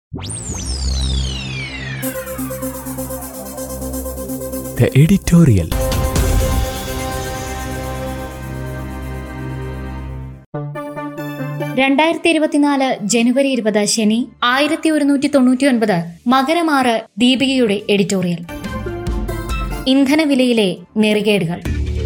The editorial. രണ്ടായിരത്തി ഇരുപത്തിനാല് ജനുവരി ഇരുപത് ശനി ആയിരത്തി ഒരുന്നൂറ്റി തൊണ്ണൂറ്റി ഒൻപത് മകരമാറ് ദീപികയുടെ എഡിറ്റോറിയൽ ഇന്ധനവിലയിലെ നെറികേടുകൾ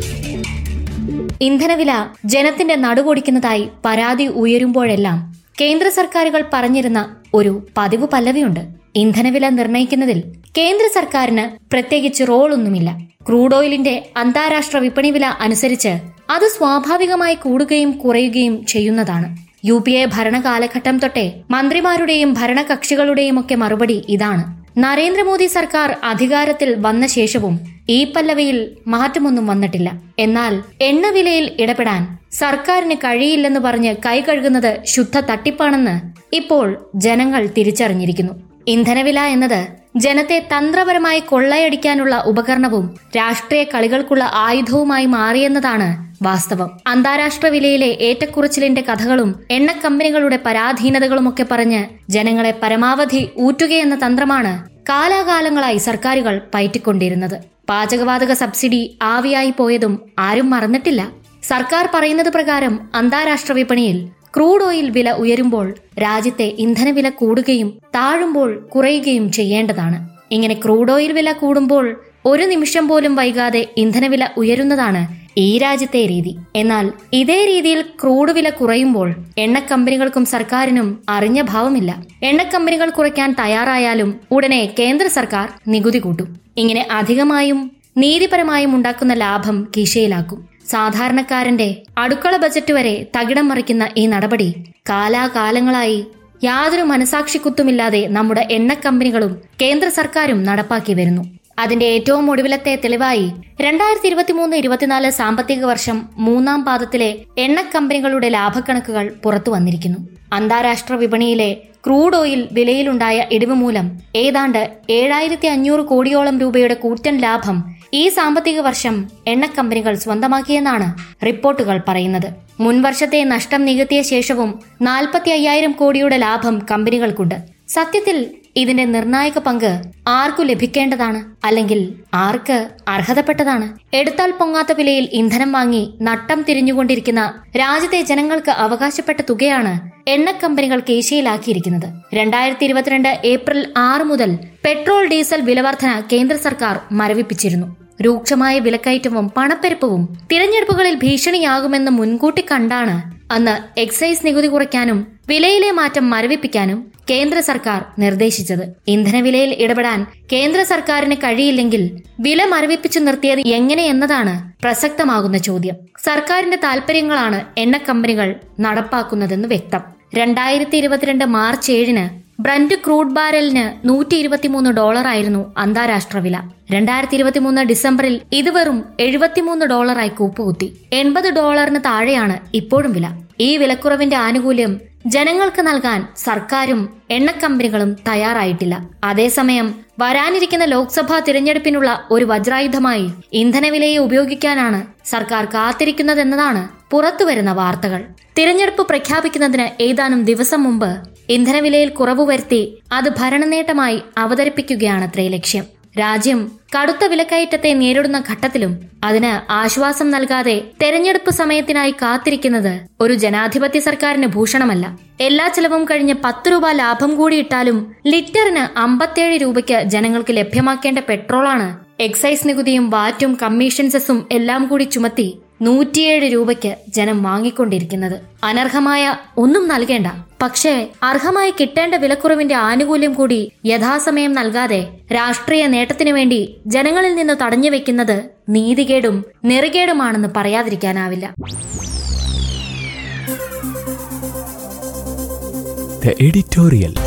ഇന്ധനവില ജനത്തിന്റെ നടുകൊടിക്കുന്നതായി പരാതി ഉയരുമ്പോഴെല്ലാം കേന്ദ്ര സർക്കാരുകൾ പറഞ്ഞിരുന്ന ഒരു പതിവ് പല്ലവിയുണ്ട് ഇന്ധനവില നിർണ്ണയിക്കുന്നതിൽ കേന്ദ്ര സർക്കാരിന് പ്രത്യേകിച്ച് റോളൊന്നുമില്ല ക്രൂഡ് ഓയിലിന്റെ അന്താരാഷ്ട്ര വിപണി വില അനുസരിച്ച് അത് സ്വാഭാവികമായി കൂടുകയും കുറയുകയും ചെയ്യുന്നതാണ് യു പി എ ഭരണകാലഘട്ടം തൊട്ടേ മന്ത്രിമാരുടെയും ഭരണകക്ഷികളുടെയും ഒക്കെ മറുപടി ഇതാണ് നരേന്ദ്രമോദി സർക്കാർ അധികാരത്തിൽ വന്ന ശേഷവും ഈ പല്ലവിയിൽ മാറ്റമൊന്നും വന്നിട്ടില്ല എന്നാൽ എണ്ണവിലയിൽ ഇടപെടാൻ സർക്കാരിന് കഴിയില്ലെന്ന് പറഞ്ഞ് കൈ കഴുകുന്നത് ശുദ്ധ തട്ടിപ്പാണെന്ന് ഇപ്പോൾ ജനങ്ങൾ തിരിച്ചറിഞ്ഞിരിക്കുന്നു ഇന്ധനവില എന്നത് ജനത്തെ തന്ത്രപരമായി കൊള്ളയടിക്കാനുള്ള ഉപകരണവും രാഷ്ട്രീയ കളികൾക്കുള്ള ആയുധവുമായി മാറിയെന്നതാണ് വാസ്തവം അന്താരാഷ്ട്ര വിലയിലെ ഏറ്റക്കുറച്ചിലിന്റെ കഥകളും എണ്ണക്കമ്പനികളുടെ പരാധീനതകളുമൊക്കെ പറഞ്ഞ് ജനങ്ങളെ പരമാവധി ഊറ്റുകയെന്ന തന്ത്രമാണ് കാലാകാലങ്ങളായി സർക്കാരുകൾ പയറ്റിക്കൊണ്ടിരുന്നത് പാചകവാതക സബ്സിഡി ആവിയായി പോയതും ആരും മറന്നിട്ടില്ല സർക്കാർ പറയുന്നത് പ്രകാരം അന്താരാഷ്ട്ര വിപണിയിൽ ക്രൂഡ് ഓയിൽ വില ഉയരുമ്പോൾ രാജ്യത്തെ ഇന്ധനവില കൂടുകയും താഴുമ്പോൾ കുറയുകയും ചെയ്യേണ്ടതാണ് ഇങ്ങനെ ക്രൂഡ് ഓയിൽ വില കൂടുമ്പോൾ ഒരു നിമിഷം പോലും വൈകാതെ ഇന്ധനവില ഉയരുന്നതാണ് ഈ രാജ്യത്തെ രീതി എന്നാൽ ഇതേ രീതിയിൽ ക്രൂഡ് വില കുറയുമ്പോൾ എണ്ണക്കമ്പനികൾക്കും സർക്കാരിനും അറിഞ്ഞ ഭാവമില്ല എണ്ണക്കമ്പനികൾ കുറയ്ക്കാൻ തയ്യാറായാലും ഉടനെ കേന്ദ്ര സർക്കാർ നികുതി കൂട്ടും ഇങ്ങനെ അധികമായും നീതിപരമായും ഉണ്ടാക്കുന്ന ലാഭം കീശയിലാക്കും സാധാരണക്കാരന്റെ അടുക്കള ബജറ്റ് വരെ തകിടം മറിക്കുന്ന ഈ നടപടി കാലാകാലങ്ങളായി യാതൊരു മനസാക്ഷിക്കുത്തുമില്ലാതെ നമ്മുടെ എണ്ണക്കമ്പനികളും കേന്ദ്ര സർക്കാരും നടപ്പാക്കി വരുന്നു അതിന്റെ ഏറ്റവും ഒടുവിലത്തെ തെളിവായി രണ്ടായിരത്തി ഇരുപത്തിമൂന്ന് ഇരുപത്തിനാല് സാമ്പത്തിക വർഷം മൂന്നാം പാദത്തിലെ എണ്ണക്കമ്പനികളുടെ ലാഭക്കണക്കുകൾ പുറത്തു വന്നിരിക്കുന്നു അന്താരാഷ്ട്ര വിപണിയിലെ ക്രൂഡ് ഓയിൽ വിലയിലുണ്ടായ ഇടിവ് മൂലം ഏതാണ്ട് ഏഴായിരത്തി അഞ്ഞൂറ് കോടിയോളം രൂപയുടെ കൂറ്റൻ ലാഭം ഈ സാമ്പത്തിക വർഷം എണ്ണക്കമ്പനികൾ സ്വന്തമാക്കിയെന്നാണ് റിപ്പോർട്ടുകൾ പറയുന്നത് മുൻവർഷത്തെ നഷ്ടം നികത്തിയ ശേഷവും നാൽപ്പത്തി അയ്യായിരം കോടിയുടെ ലാഭം കമ്പനികൾക്കുണ്ട് സത്യത്തിൽ ഇതിന്റെ നിർണായക പങ്ക് ആർക്കു ലഭിക്കേണ്ടതാണ് അല്ലെങ്കിൽ ആർക്ക് അർഹതപ്പെട്ടതാണ് എടുത്താൽ പൊങ്ങാത്ത വിലയിൽ ഇന്ധനം വാങ്ങി നട്ടം തിരിഞ്ഞുകൊണ്ടിരിക്കുന്ന രാജ്യത്തെ ജനങ്ങൾക്ക് അവകാശപ്പെട്ട തുകയാണ് എണ്ണക്കമ്പനികൾ കേശയിലാക്കിയിരിക്കുന്നത് രണ്ടായിരത്തി ഇരുപത്തിരണ്ട് ഏപ്രിൽ ആറ് മുതൽ പെട്രോൾ ഡീസൽ വിലവർധന കേന്ദ്ര സർക്കാർ മരവിപ്പിച്ചിരുന്നു രൂക്ഷമായ വിലക്കയറ്റവും പണപ്പെരുപ്പവും തിരഞ്ഞെടുപ്പുകളിൽ ഭീഷണിയാകുമെന്ന് മുൻകൂട്ടി കണ്ടാണ് അന്ന് എക്സൈസ് നികുതി കുറയ്ക്കാനും വിലയിലെ മാറ്റം മരവിപ്പിക്കാനും കേന്ദ്ര സർക്കാർ നിർദ്ദേശിച്ചത് ഇന്ധനവിലയിൽ ഇടപെടാൻ കേന്ദ്ര സർക്കാരിന് കഴിയില്ലെങ്കിൽ വില മരവിപ്പിച്ചു നിർത്തിയത് എങ്ങനെയെന്നതാണ് പ്രസക്തമാകുന്ന ചോദ്യം സർക്കാരിന്റെ താൽപര്യങ്ങളാണ് എണ്ണക്കമ്പനികൾ നടപ്പാക്കുന്നതെന്ന് വ്യക്തം രണ്ടായിരത്തി ഇരുപത്തിരണ്ട് മാർച്ച് ഏഴിന് ബ്രന്റ് ക്രൂഡ് ബാരലിന് നൂറ്റി ഇരുപത്തിമൂന്ന് ഡോളറായിരുന്നു അന്താരാഷ്ട്ര വില രണ്ടായിരത്തി ഇരുപത്തിമൂന്ന് ഡിസംബറിൽ ഇത് വെറും എഴുപത്തിമൂന്ന് ഡോളറായി കൂപ്പുകുത്തി എൺപത് ഡോളറിന് താഴെയാണ് ഇപ്പോഴും വില ഈ വിലക്കുറവിന്റെ ആനുകൂല്യം ജനങ്ങൾക്ക് നൽകാൻ സർക്കാരും എണ്ണക്കമ്പനികളും തയ്യാറായിട്ടില്ല അതേസമയം വരാനിരിക്കുന്ന ലോക്സഭാ തിരഞ്ഞെടുപ്പിനുള്ള ഒരു വജ്രായുധമായി ഇന്ധനവിലയെ ഉപയോഗിക്കാനാണ് സർക്കാർ കാത്തിരിക്കുന്നതെന്നതാണ് പുറത്തുവരുന്ന വാർത്തകൾ തിരഞ്ഞെടുപ്പ് പ്രഖ്യാപിക്കുന്നതിന് ഏതാനും ദിവസം മുമ്പ് ഇന്ധനവിലയിൽ കുറവ് വരുത്തി അത് ഭരണനേട്ടമായി അവതരിപ്പിക്കുകയാണത്രേ ലക്ഷ്യം രാജ്യം കടുത്ത വിലക്കയറ്റത്തെ നേരിടുന്ന ഘട്ടത്തിലും അതിന് ആശ്വാസം നൽകാതെ തെരഞ്ഞെടുപ്പ് സമയത്തിനായി കാത്തിരിക്കുന്നത് ഒരു ജനാധിപത്യ സർക്കാരിന് ഭൂഷണമല്ല എല്ലാ ചെലവും കഴിഞ്ഞ് പത്ത് രൂപ ലാഭം കൂടി ഇട്ടാലും ലിറ്ററിന് അമ്പത്തേഴ് രൂപയ്ക്ക് ജനങ്ങൾക്ക് ലഭ്യമാക്കേണ്ട പെട്രോളാണ് എക്സൈസ് നികുതിയും വാറ്റും കമ്മീഷൻ സെസ്സും എല്ലാം കൂടി ചുമത്തി നൂറ്റിയേഴ് രൂപയ്ക്ക് ജനം വാങ്ങിക്കൊണ്ടിരിക്കുന്നത് അനർഹമായ ഒന്നും നൽകേണ്ട പക്ഷേ അർഹമായി കിട്ടേണ്ട വിലക്കുറവിന്റെ ആനുകൂല്യം കൂടി യഥാസമയം നൽകാതെ രാഷ്ട്രീയ നേട്ടത്തിനു വേണ്ടി ജനങ്ങളിൽ നിന്ന് തടഞ്ഞു വെക്കുന്നത് നീതികേടും നെറികേടുമാണെന്ന് പറയാതിരിക്കാനാവില്ല The editorial.